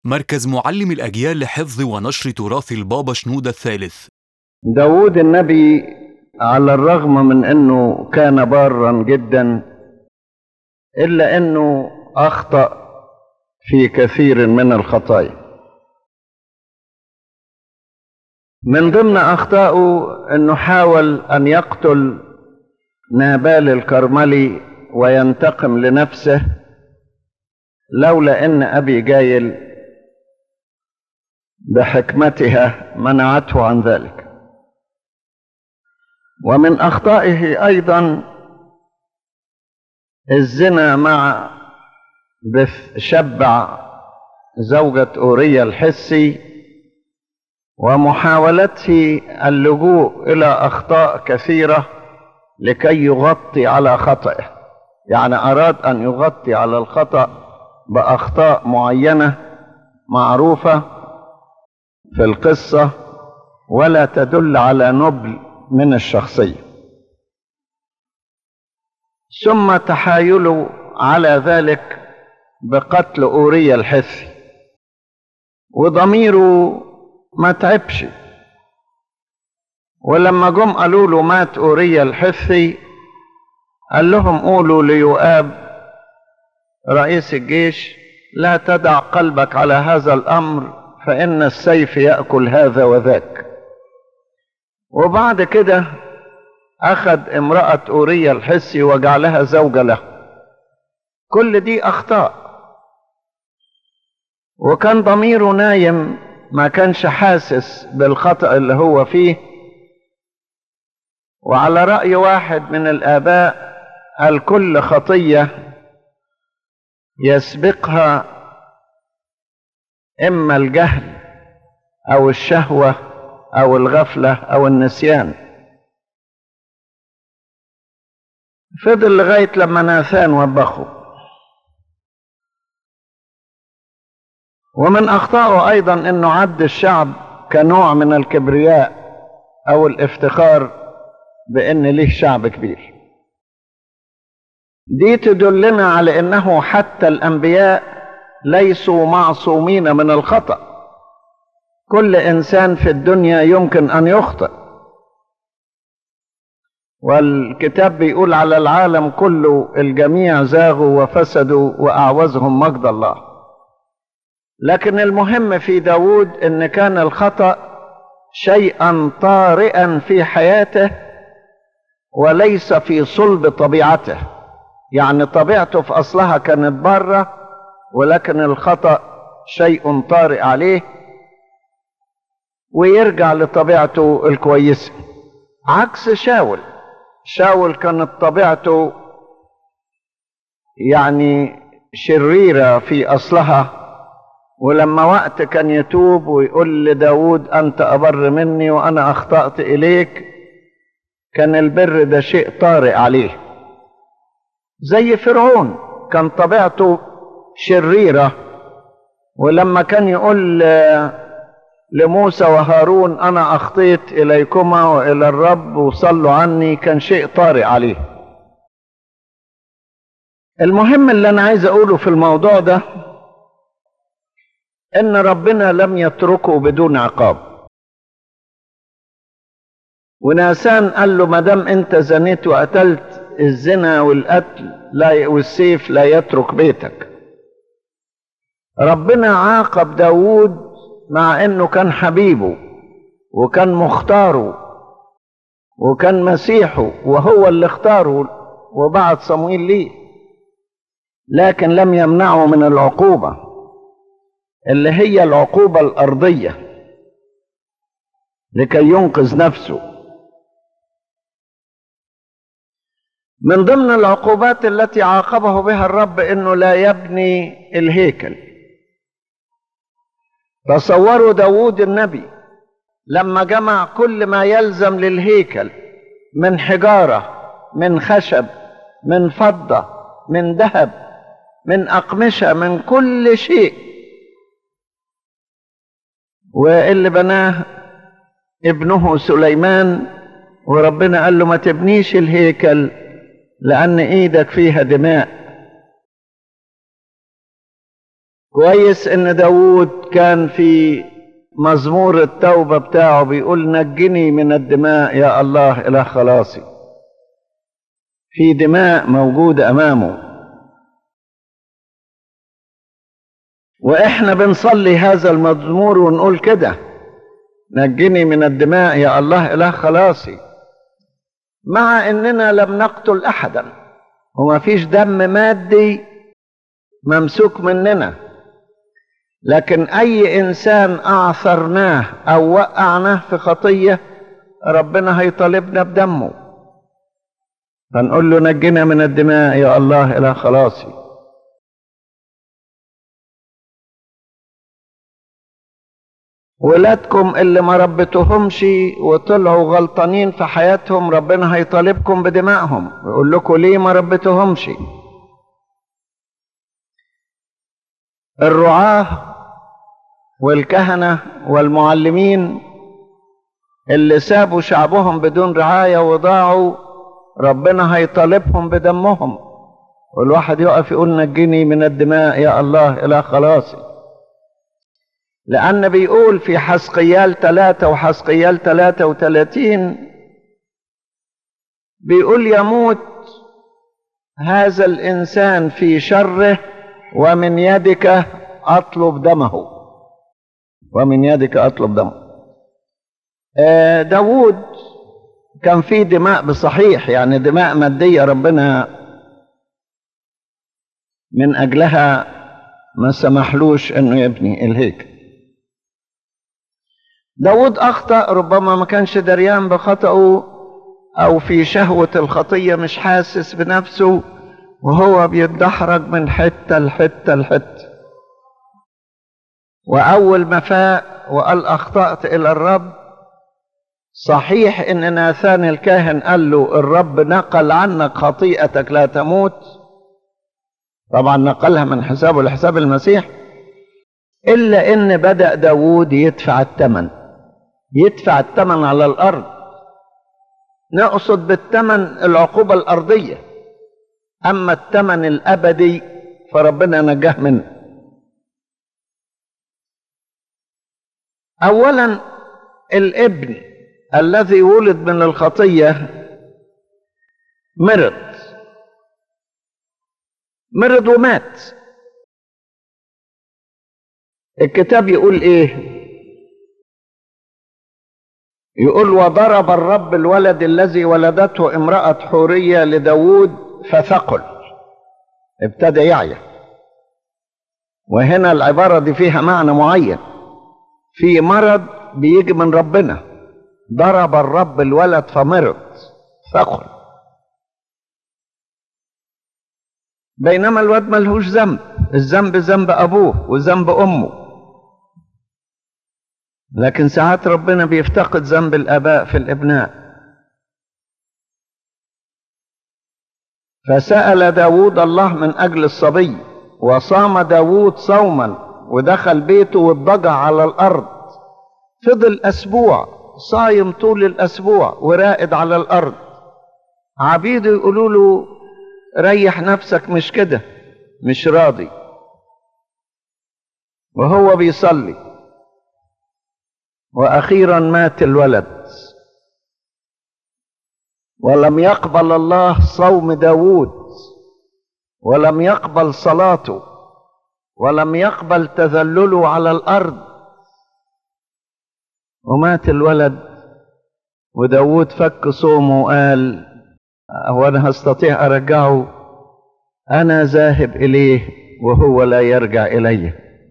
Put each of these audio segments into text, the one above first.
مركز معلم الأجيال لحفظ ونشر تراث البابا شنودة الثالث داود النبي على الرغم من انه كان بارا جدا الا انه اخطا في كثير من الخطايا من ضمن اخطائه انه حاول ان يقتل نابال الكرملي وينتقم لنفسه لولا ان ابي جايل بحكمتها منعته عن ذلك ومن اخطائه ايضا الزنا مع بث شبع زوجة أوريا الحسي ومحاولته اللجوء إلى أخطاء كثيرة لكي يغطي على خطئه يعني أراد أن يغطي على الخطأ بأخطاء معينة معروفة في القصة ولا تدل على نبل من الشخصية ثم تحايله على ذلك بقتل أوريا الحثي وضميره ما تعبش ولما جم قالوا له مات أوريا الحثي قال لهم قولوا ليؤاب رئيس الجيش لا تدع قلبك على هذا الأمر فإن السيف يأكل هذا وذاك وبعد كده أخذ امرأة أوريا الحسي وجعلها زوجة له كل دي أخطاء وكان ضميره نايم ما كانش حاسس بالخطأ اللي هو فيه وعلى رأي واحد من الآباء قال كل خطية يسبقها إما الجهل أو الشهوة أو الغفلة أو النسيان فضل لغاية لما ناثان وبخه ومن أخطائه أيضا أنه عد الشعب كنوع من الكبرياء أو الافتخار بأن ليه شعب كبير دي تدلنا على أنه حتى الأنبياء ليسوا معصومين من الخطأ كل إنسان في الدنيا يمكن أن يخطئ والكتاب بيقول على العالم كله الجميع زاغوا وفسدوا وأعوزهم مجد الله لكن المهم في داود ان كان الخطأ شيئا طارئا في حياته وليس في صلب طبيعته يعني طبيعته في اصلها كانت بره ولكن الخطأ شيء طارئ عليه ويرجع لطبيعته الكويسة عكس شاول شاول كانت طبيعته يعني شريرة في أصلها ولما وقت كان يتوب ويقول لداود أنت أبر مني وأنا أخطأت إليك كان البر ده شيء طارئ عليه زي فرعون كان طبيعته شريرة ولما كان يقول لموسى وهارون أنا أخطيت إليكما وإلى الرب وصلوا عني كان شيء طارئ عليه المهم اللي أنا عايز أقوله في الموضوع ده ان ربنا لم يتركه بدون عقاب وناسان قال له ما دام انت زنيت وقتلت الزنا والقتل لا والسيف لا يترك بيتك ربنا عاقب داود مع انه كان حبيبه وكان مختاره وكان مسيحه وهو اللي اختاره وبعت صمويل ليه لكن لم يمنعه من العقوبه اللي هي العقوبة الأرضية لكي ينقذ نفسه من ضمن العقوبات التي عاقبه بها الرب انه لا يبني الهيكل تصوروا داود النبي لما جمع كل ما يلزم للهيكل من حجارة من خشب من فضة من ذهب من أقمشة من كل شيء واللي بناه ابنه سليمان وربنا قال له ما تبنيش الهيكل لأن إيدك فيها دماء كويس ان داود كان في مزمور التوبة بتاعه بيقول نجني من الدماء يا الله إله خلاصي في دماء موجودة أمامه وإحنا بنصلي هذا المزمور ونقول كده نجني من الدماء يا الله إله خلاصي مع إننا لم نقتل أحدا وما فيش دم مادي ممسوك مننا لكن أي إنسان أعثرناه أو وقعناه في خطية ربنا هيطالبنا بدمه فنقول له نجنا من الدماء يا الله إلى خلاصي ولادكم اللي ما ربيتوهمش وطلعوا غلطانين في حياتهم ربنا هيطالبكم بدمائهم ويقول لكم ليه ما ربيتوهمش الرعاه والكهنه والمعلمين اللي سابوا شعبهم بدون رعايه وضاعوا ربنا هيطالبهم بدمهم والواحد يقف يقول نجني من الدماء يا الله الى خلاصي لأن بيقول في حسقيال ثلاثة وحسقيال ثلاثة وثلاثين بيقول يموت هذا الإنسان في شره ومن يدك أطلب دمه ومن يدك أطلب دمه آه داود كان في دماء بصحيح يعني دماء مادية ربنا من أجلها ما سمحلوش أنه يبني الهيكل داود أخطأ ربما ما كانش دريان بخطأه أو في شهوة الخطية مش حاسس بنفسه وهو بيتدحرج من حتة لحتة لحتة وأول ما فاق وقال أخطأت إلى الرب صحيح إن ناثان الكاهن قال له الرب نقل عنك خطيئتك لا تموت طبعا نقلها من حسابه لحساب المسيح إلا إن بدأ داود يدفع الثمن يدفع الثمن على الأرض نقصد بالثمن العقوبة الأرضية أما الثمن الأبدي فربنا نجاه منه أولا الابن الذي ولد من الخطية مرض مرض ومات الكتاب يقول ايه يقول وضرب الرب الولد الذي ولدته امرأة حورية لداود فثقل ابتدى يعيا وهنا العبارة دي فيها معنى معين في مرض بيجي من ربنا ضرب الرب الولد فمرض ثقل بينما الواد ملهوش ذنب الذنب ذنب ابوه وذنب امه لكن ساعات ربنا بيفتقد ذنب الاباء في الابناء فسأل داود الله من أجل الصبي وصام داود صوما ودخل بيته واضطجع على الأرض فضل أسبوع صايم طول الأسبوع ورائد على الأرض عبيده يقولوا له ريح نفسك مش كده مش راضي وهو بيصلي واخيرا مات الولد ولم يقبل الله صوم داود ولم يقبل صلاته ولم يقبل تذلله على الارض ومات الولد وداود فك صومه وقال وانا هستطيع ارجعه انا ذاهب اليه وهو لا يرجع الي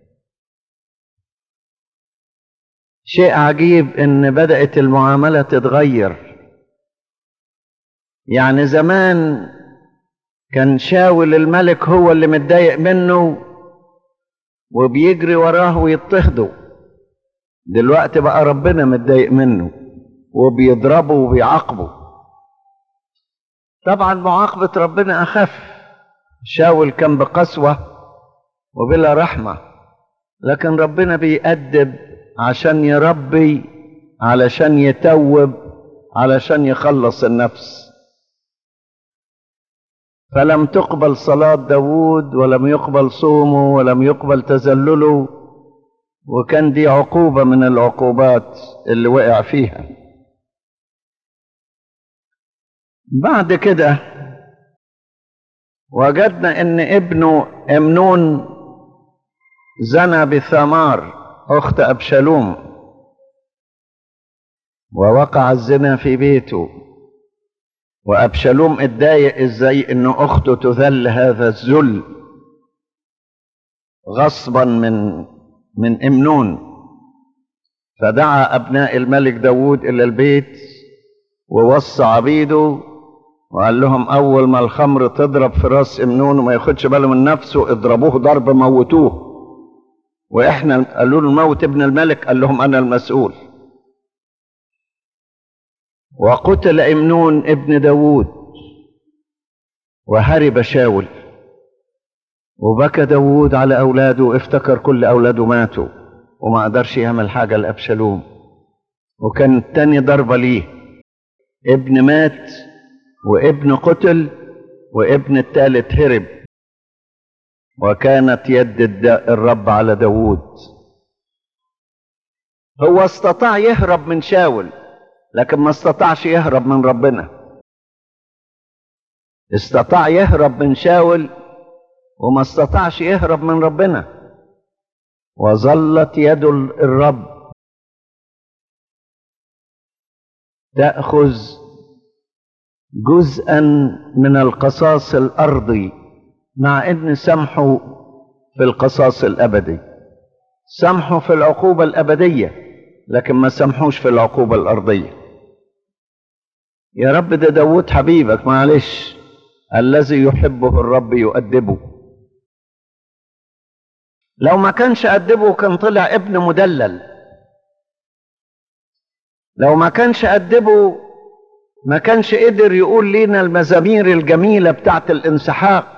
شيء عجيب ان بدات المعامله تتغير يعني زمان كان شاول الملك هو اللي متضايق منه وبيجري وراه ويضطهده دلوقتي بقى ربنا متضايق منه وبيضربه وبيعاقبه طبعا معاقبة ربنا أخف شاول كان بقسوة وبلا رحمة لكن ربنا بيأدب عشان يربي علشان يتوب علشان يخلص النفس فلم تقبل صلاة داود ولم يقبل صومه ولم يقبل تذلله وكان دي عقوبة من العقوبات اللي وقع فيها بعد كده وجدنا ان ابنه امنون زنى بثمار اخت ابشالوم ووقع الزنا في بيته وابشالوم اتضايق ازاي ان اخته تذل هذا الذل غصبا من من امنون فدعا ابناء الملك داود الى البيت ووصى عبيده وقال لهم اول ما الخمر تضرب في راس امنون وما ياخدش باله من نفسه اضربوه ضرب موتوه واحنا قالوا له موت ابن الملك قال لهم انا المسؤول وقتل امنون ابن داود وهرب شاول وبكى داود على اولاده افتكر كل اولاده ماتوا وما قدرش يعمل حاجه لابشالوم وكان تاني ضربه ليه ابن مات وابن قتل وابن الثالث هرب وكانت يد الرب على داود هو استطاع يهرب من شاول لكن ما استطاعش يهرب من ربنا استطاع يهرب من شاول وما استطاعش يهرب من ربنا وظلت يد الرب تأخذ جزءا من القصاص الأرضي مع ان سمحوا في القصاص الابدي سمحوا في العقوبه الابديه لكن ما سمحوش في العقوبه الارضيه يا رب ده داود حبيبك معلش الذي يحبه الرب يؤدبه لو ما كانش أدبه كان طلع ابن مدلل لو ما كانش أدبه ما كانش قدر يقول لنا المزامير الجميلة بتاعت الانسحاق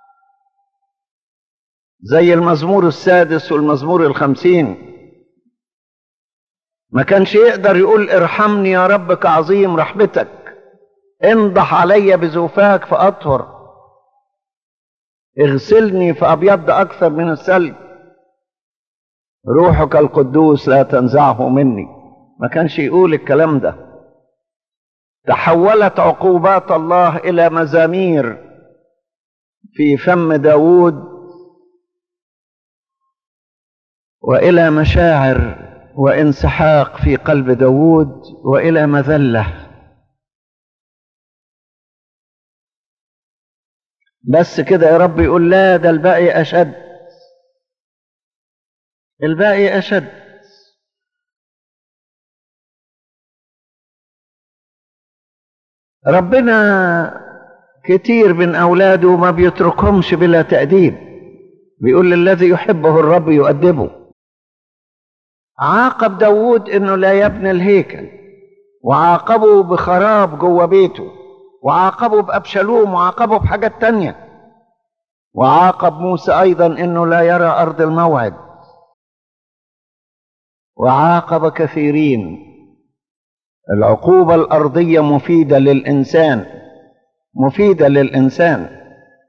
زي المزمور السادس والمزمور الخمسين ما كانش يقدر يقول ارحمني يا رب كعظيم رحمتك انضح علي بزوفاك فأطهر اغسلني فأبيض أكثر من الثلج روحك القدوس لا تنزعه مني ما كانش يقول الكلام ده تحولت عقوبات الله إلى مزامير في فم داود وإلى مشاعر وانسحاق في قلب داود وإلى مذلة بس كده يا رب يقول لا ده الباقي أشد الباقي أشد ربنا كتير من أولاده ما بيتركهمش بلا تأديب بيقول للذي يحبه الرب يؤدبه عاقب داود انه لا يبني الهيكل وعاقبه بخراب جوه بيته وعاقبه بأبشالوم وعاقبه بحاجات تانية وعاقب موسى أيضا أنه لا يرى أرض الموعد وعاقب كثيرين العقوبة الأرضية مفيدة للإنسان مفيدة للإنسان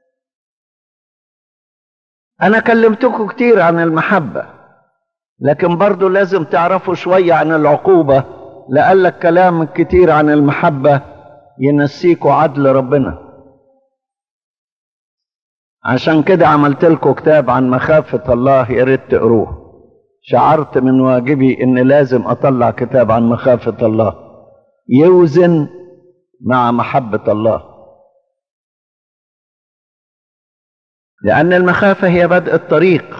أنا كلمتكم كتير عن المحبة لكن برضو لازم تعرفوا شوية عن العقوبة لقالك كلام كتير عن المحبة ينسيكوا عدل ربنا عشان كده عملت لكم كتاب عن مخافة الله يا ريت تقروه شعرت من واجبي ان لازم اطلع كتاب عن مخافة الله يوزن مع محبة الله لأن المخافة هي بدء الطريق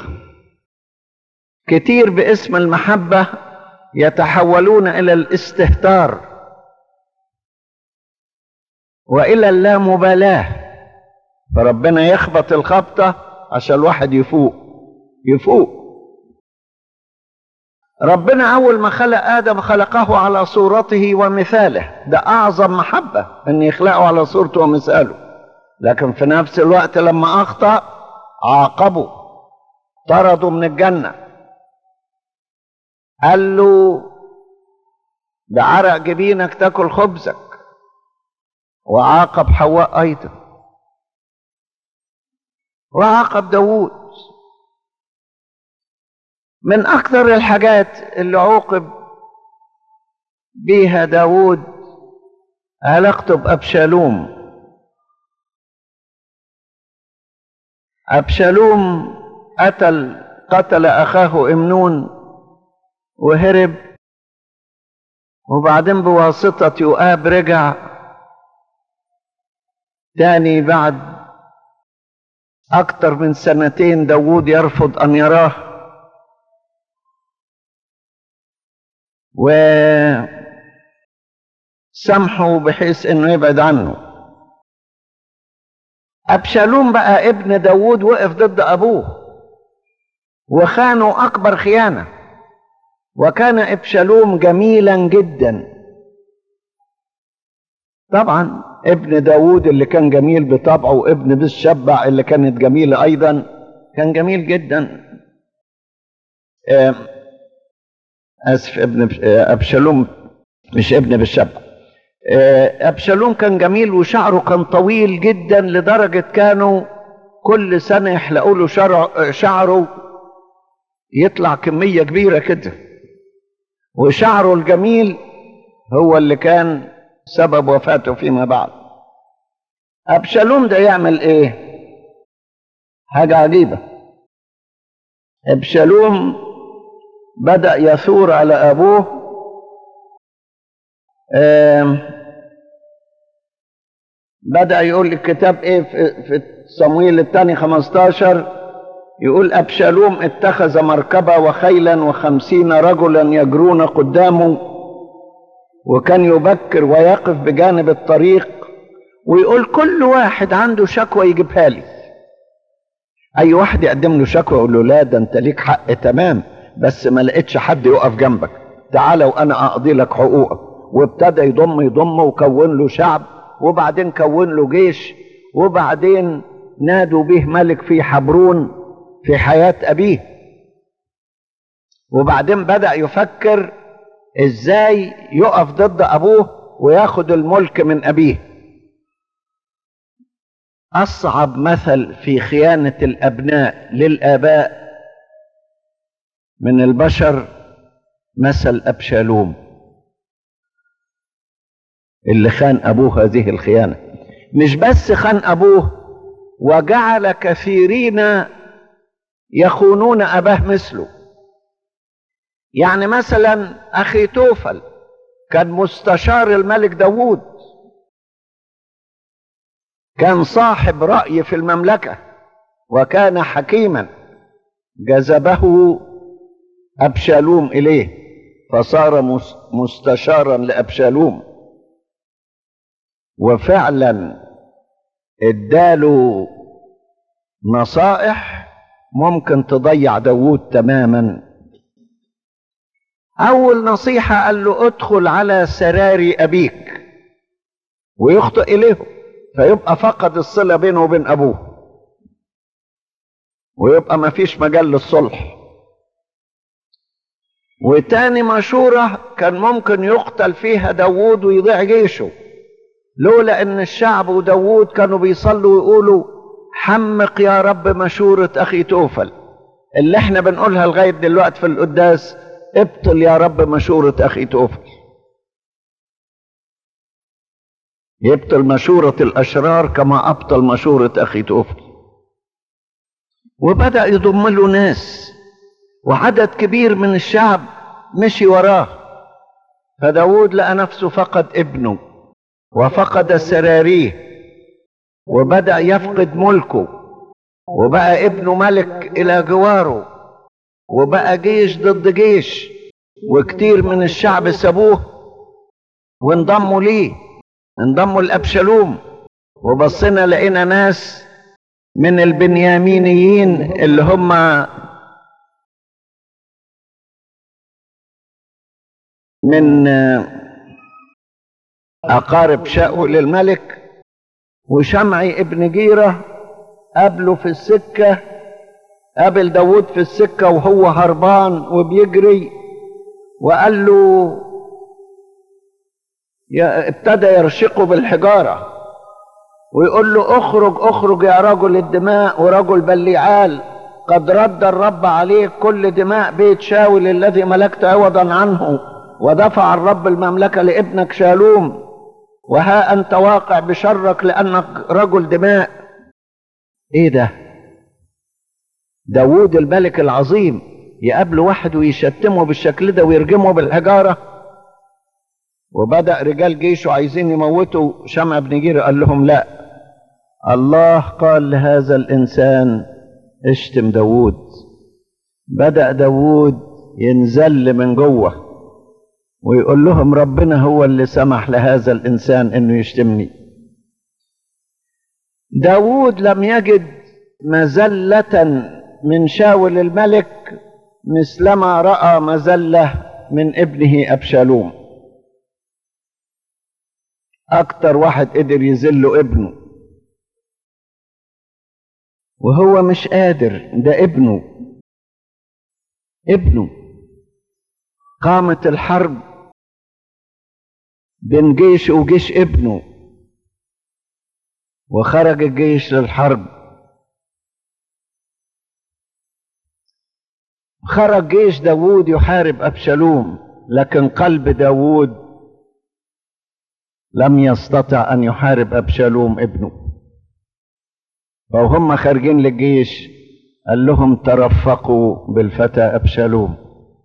كتير باسم المحبة يتحولون إلى الاستهتار وإلى اللامبالاة فربنا يخبط الخبطة عشان الواحد يفوق يفوق ربنا أول ما خلق آدم خلقه على صورته ومثاله ده أعظم محبة أن يخلقه على صورته ومثاله لكن في نفس الوقت لما أخطأ عاقبه طرده من الجنة قال له بعرق جبينك تاكل خبزك وعاقب حواء أيضا وعاقب داوود من أكثر الحاجات اللي عوقب بيها داوود علاقته بأبشالوم أبشالوم قتل قتل أخاه إمنون وهرب وبعدين بواسطة يؤاب رجع تاني بعد أكتر من سنتين داوود يرفض أن يراه وسامحه بحيث انه يبعد عنه ابشالوم بقى ابن داوود وقف ضد ابوه وخانوا اكبر خيانه وكان ابشالوم جميلا جدا طبعا ابن داوود اللي كان جميل بطبعه وابن بالشبع اللي كانت جميله ايضا كان جميل جدا اسف ابن ابشالوم مش ابن بالشبع ابشالوم كان جميل وشعره كان طويل جدا لدرجه كانوا كل سنه يحلقوا له شعره, شعره يطلع كميه كبيره كده وشعره الجميل هو اللي كان سبب وفاته فيما بعد ابشالوم ده يعمل ايه حاجه عجيبه ابشالوم بدأ يثور على أبوه بدأ يقول الكتاب إيه في صمويل الثاني 15 يقول أبشالوم اتخذ مركبة وخيلا وخمسين رجلا يجرون قدامه وكان يبكر ويقف بجانب الطريق ويقول كل واحد عنده شكوى يجيبها لي أي واحد يقدم له شكوى يقول له لا ده أنت ليك حق تمام بس ما لقيتش حد يقف جنبك تعالى وانا اقضي لك حقوقك وابتدى يضم يضم وكون له شعب وبعدين كون له جيش وبعدين نادوا به ملك في حبرون في حياة أبيه وبعدين بدأ يفكر إزاي يقف ضد أبوه وياخد الملك من أبيه أصعب مثل في خيانة الأبناء للآباء من البشر مثل أبشالوم اللي خان أبوه هذه الخيانة مش بس خان أبوه وجعل كثيرين يخونون أباه مثله يعني مثلا أخي توفل كان مستشار الملك داوود كان صاحب رأي في المملكة وكان حكيما جذبه أبشالوم إليه فصار مستشارا لأبشالوم وفعلا اداله نصائح ممكن تضيع داوود تماما أول نصيحة قال له ادخل على سراري أبيك ويخطئ إليه فيبقى فقد الصلة بينه وبين أبوه ويبقى ما فيش مجال للصلح وتاني مشورة كان ممكن يقتل فيها داوود ويضيع جيشه لولا ان الشعب وداوود كانوا بيصلوا ويقولوا حمق يا رب مشورة اخي توفل اللي احنا بنقولها لغاية دلوقتي في القداس ابطل يا رب مشورة اخي توفل يبطل مشورة الاشرار كما ابطل مشورة اخي توفل وبدأ يضم له ناس وعدد كبير من الشعب مشي وراه فداود لقى نفسه فقد ابنه وفقد سراريه وبدأ يفقد ملكه وبقى ابنه ملك إلى جواره وبقى جيش ضد جيش وكتير من الشعب سابوه وانضموا ليه انضموا لأبشالوم وبصينا لقينا ناس من البنيامينيين اللي هم من أقارب شاؤول للملك وشمعي ابن جيرة قابله في السكة قابل داود في السكة وهو هربان وبيجري وقال له يا ابتدى يرشقه بالحجارة ويقول له اخرج اخرج يا رجل الدماء ورجل بليعال قد رد الرب عليك كل دماء بيت شاول الذي ملكت عوضا عنه ودفع الرب المملكة لابنك شالوم وها أنت واقع بشرك لأنك رجل دماء إيه ده داوود الملك العظيم يقابل واحد ويشتمه بالشكل ده ويرجمه بالحجارة وبدأ رجال جيشه عايزين يموتوا شمع بن جير قال لهم لا الله قال لهذا الإنسان اشتم داوود بدأ داوود ينزل من جوه ويقول لهم ربنا هو اللي سمح لهذا الإنسان إنه يشتمني داوود لم يجد مزلة من شاول الملك مثلما رأى مزلة من ابنه أبشالوم أكتر واحد قدر يذله ابنه وهو مش قادر ده ابنه ابنه قامت الحرب بين جيش وجيش ابنه وخرج الجيش للحرب خرج جيش داوود يحارب أبشالوم لكن قلب داوود لم يستطع أن يحارب أبشالوم ابنه وهم خارجين للجيش قال لهم ترفقوا بالفتى أبشالوم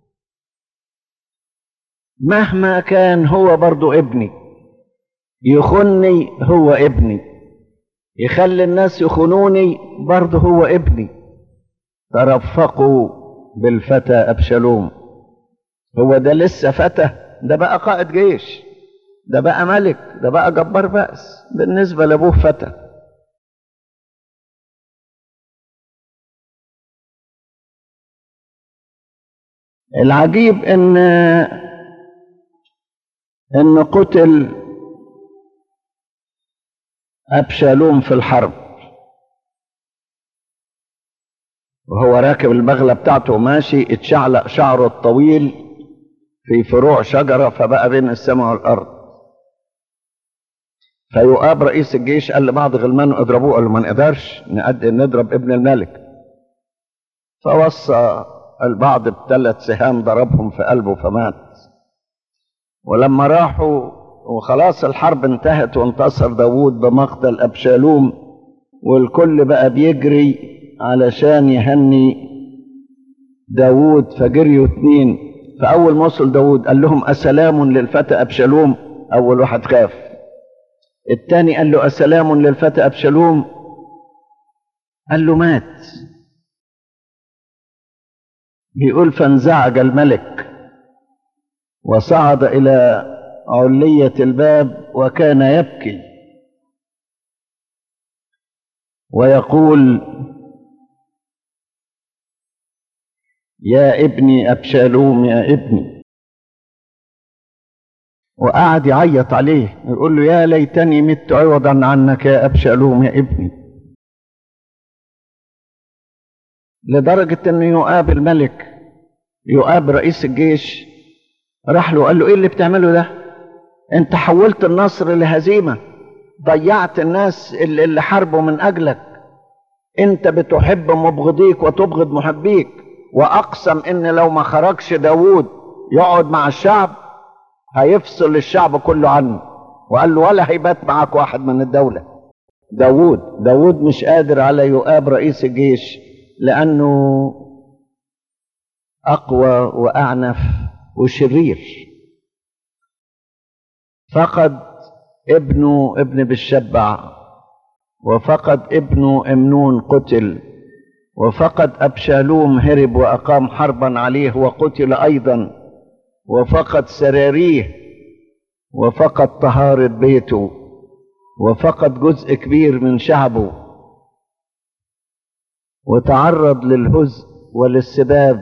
مهما كان هو برضو ابني يخني هو ابني يخلي الناس يخونوني برضه هو ابني ترفقوا بالفتى أبشالوم هو ده لسه فتى ده بقى قائد جيش ده بقى ملك ده بقى جبار بأس بالنسبة لأبوه فتى العجيب ان ان قتل ابشالوم في الحرب وهو راكب البغله بتاعته وماشي اتشعلق شعره الطويل في فروع شجره فبقى بين السماء والارض فيؤاب رئيس الجيش قال لبعض غلمانه اضربوه قال له ما نقدرش نقد- نضرب ابن الملك فوصى البعض بثلاث سهام ضربهم في قلبه فمات ولما راحوا وخلاص الحرب انتهت وانتصر داوود بمقتل أبشالوم والكل بقى بيجري علشان يهني داوود فجريوا اتنين فأول ما وصل داوود قال لهم أسلام للفتى أبشالوم أول واحد خاف التاني قال له أسلام للفتى أبشالوم قال له مات بيقول فانزعج الملك وصعد إلى علية الباب وكان يبكي ويقول يا ابني أبشالوم يا ابني وقعد يعيط عليه يقول له يا ليتني مت عوضا عنك يا أبشالوم يا ابني لدرجة أنه يؤاب الملك يؤاب رئيس الجيش راح له قال له إيه اللي بتعمله ده أنت حولت النصر لهزيمة ضيعت الناس اللي اللي حاربوا من أجلك أنت بتحب مبغضيك وتبغض محبيك وأقسم إن لو ما خرجش داوود يقعد مع الشعب هيفصل الشعب كله عنه وقال له ولا هيبات معاك واحد من الدولة داوود داوود مش قادر على يؤاب رئيس الجيش لأنه أقوى وأعنف وشرير فقد ابنه ابن بالشبع وفقد ابنه امنون قتل وفقد أبشالوم هرب وأقام حربا عليه وقتل أيضا وفقد سراريه وفقد طهارة بيته وفقد جزء كبير من شعبه وتعرض للهزء وللسباب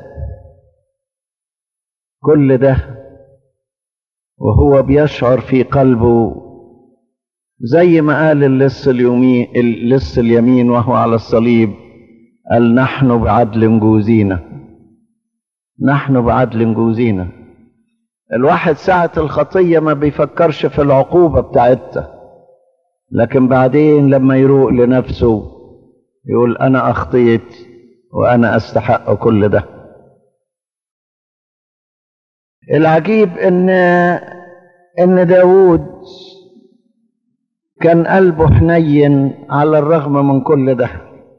كل ده وهو بيشعر في قلبه زي ما قال اللص اليمين اللص اليمين وهو على الصليب قال نحن بعدل جوزينا نحن بعدل جوزينا الواحد ساعة الخطية ما بيفكرش في العقوبة بتاعتها لكن بعدين لما يروق لنفسه يقول أنا أخطيت وأنا أستحق كل ده العجيب إن إن داوود كان قلبه حنين على الرغم من كل ده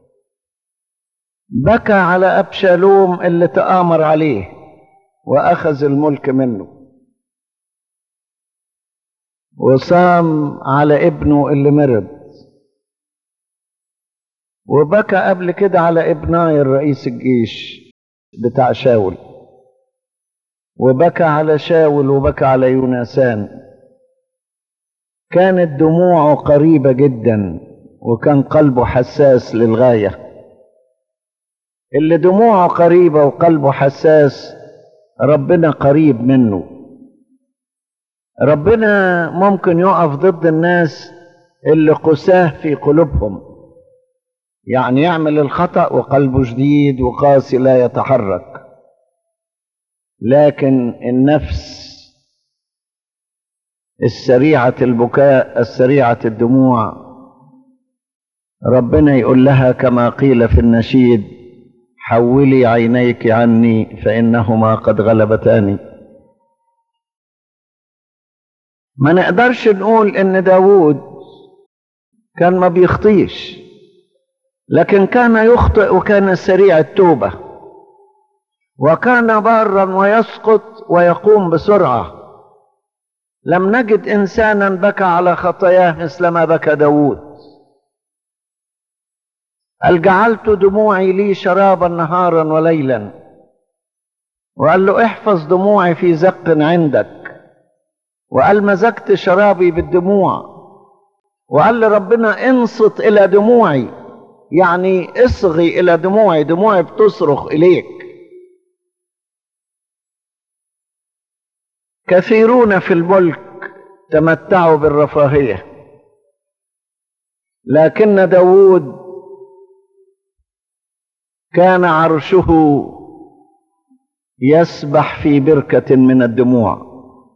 بكى على أبشالوم اللي تآمر عليه وأخذ الملك منه وصام على ابنه اللي مرض وبكى قبل كده على ابناي الرئيس الجيش بتاع شاول وبكى على شاول وبكى على يونسان كانت دموعه قريبة جدا وكان قلبه حساس للغاية اللي دموعه قريبة وقلبه حساس ربنا قريب منه ربنا ممكن يقف ضد الناس اللي قساه في قلوبهم يعني يعمل الخطأ وقلبه شديد وقاسي لا يتحرك لكن النفس السريعة البكاء السريعة الدموع ربنا يقول لها كما قيل في النشيد حولي عينيك عني فإنهما قد غلبتاني ما نقدرش نقول ان داوود كان ما بيخطيش لكن كان يخطئ وكان سريع التوبة وكان بارا ويسقط ويقوم بسرعة لم نجد إنسانا بكى على خطاياه مثل ما بكى داوود قال جعلت دموعي لي شرابا نهارا وليلا وقال له احفظ دموعي في زق عندك وقال مزجت شرابي بالدموع وقال لربنا انصت الى دموعي يعني اصغي الى دموعي دموعي بتصرخ اليك كثيرون في الملك تمتعوا بالرفاهيه لكن داود كان عرشه يسبح في بركه من الدموع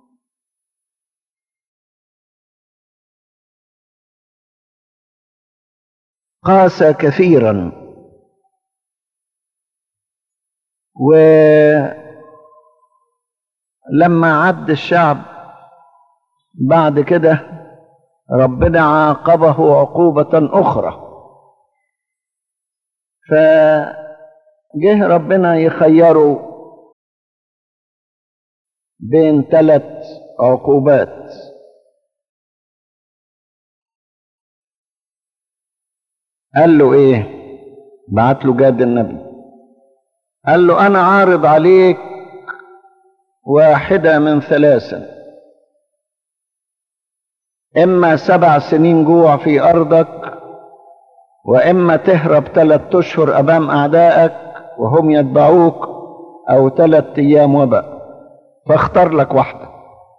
قاسى كثيرا ولما عد الشعب بعد كده ربنا عاقبه عقوبة أخرى فجه ربنا يخيره بين ثلاث عقوبات قال له ايه بعت له جاد النبي قال له انا عارض عليك واحدة من ثلاثة اما سبع سنين جوع في ارضك واما تهرب ثلاث اشهر امام اعدائك وهم يتبعوك او ثلاث ايام وباء فاختار لك واحدة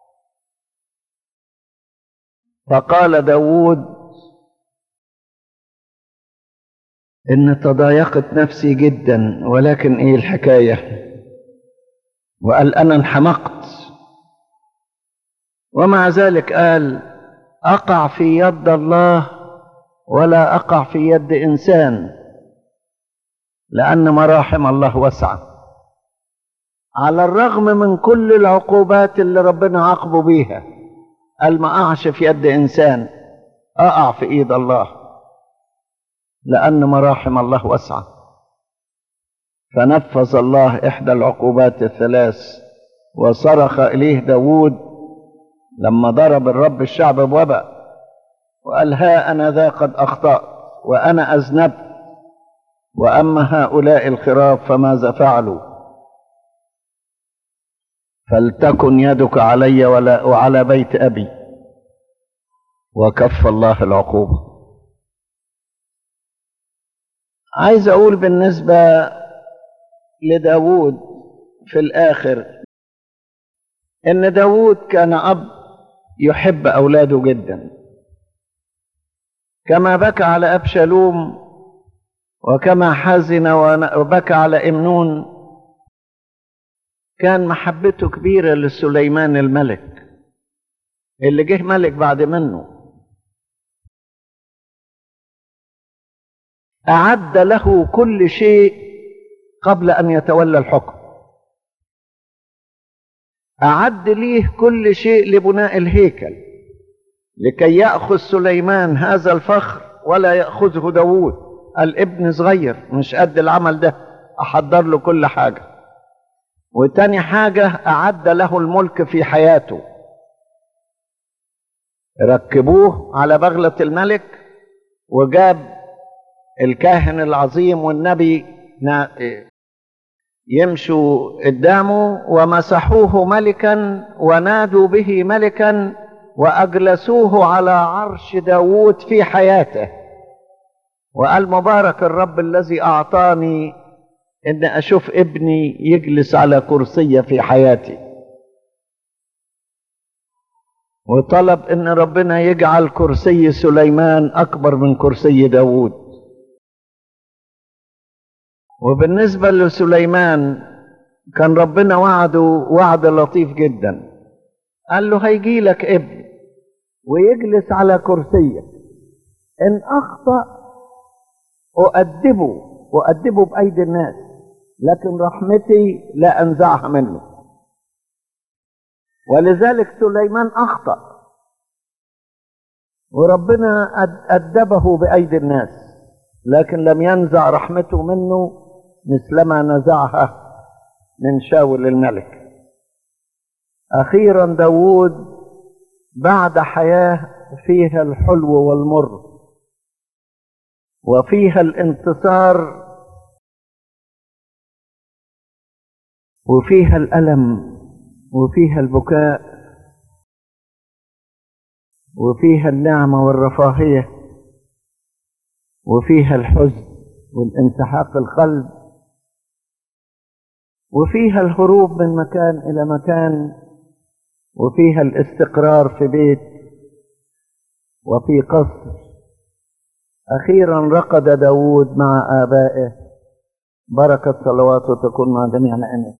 فقال داود ان تضايقت نفسي جدا ولكن ايه الحكايه وقال انا انحمقت ومع ذلك قال اقع في يد الله ولا اقع في يد انسان لان مراحم الله واسعه على الرغم من كل العقوبات اللي ربنا عاقبه بيها قال ما اقعش في يد انسان اقع في ايد الله لأن مراحم الله واسعة فنفذ الله إحدى العقوبات الثلاث وصرخ إليه داود لما ضرب الرب الشعب بوباء وقال ها أنا ذا قد أخطأت وأنا أذنبت وأما هؤلاء الخراف فماذا فعلوا فلتكن يدك علي ولا وعلى بيت أبي وكف الله العقوبه عايز اقول بالنسبة لداود في الاخر ان داود كان اب يحب اولاده جدا كما بكى على ابشالوم وكما حزن وبكى على امنون كان محبته كبيرة لسليمان الملك اللي جه ملك بعد منه أعد له كل شيء قبل أن يتولى الحكم أعد ليه كل شيء لبناء الهيكل لكي يأخذ سليمان هذا الفخر ولا يأخذه داوود الابن صغير مش قد العمل ده أحضر له كل حاجة وتاني حاجة أعد له الملك في حياته ركبوه على بغلة الملك وجاب الكاهن العظيم والنبي يمشوا قدامه ومسحوه ملكا ونادوا به ملكا وأجلسوه على عرش داوود في حياته وقال مبارك الرب الذي أعطاني إن أشوف ابني يجلس على كرسية في حياتي وطلب إن ربنا يجعل كرسي سليمان أكبر من كرسي داوود وبالنسبة لسليمان كان ربنا وعده وعد لطيف جدا قال له هيجي لك ابن ويجلس على كرسيك إن أخطأ أؤدبه أؤدبه بأيدي الناس لكن رحمتي لا أنزعها منه ولذلك سليمان أخطأ وربنا أدبه بأيدي الناس لكن لم ينزع رحمته منه مثلما نزعها من شاول الملك أخيرا داود بعد حياة فيها الحلو والمر وفيها الانتصار وفيها الألم وفيها البكاء وفيها النعمة والرفاهية وفيها الحزن والانسحاق القلب وفيها الهروب من مكان إلى مكان وفيها الاستقرار في بيت وفي قصر أخيرا رقد داود مع آبائه بركة صلواته تكون مع جميعنا آمين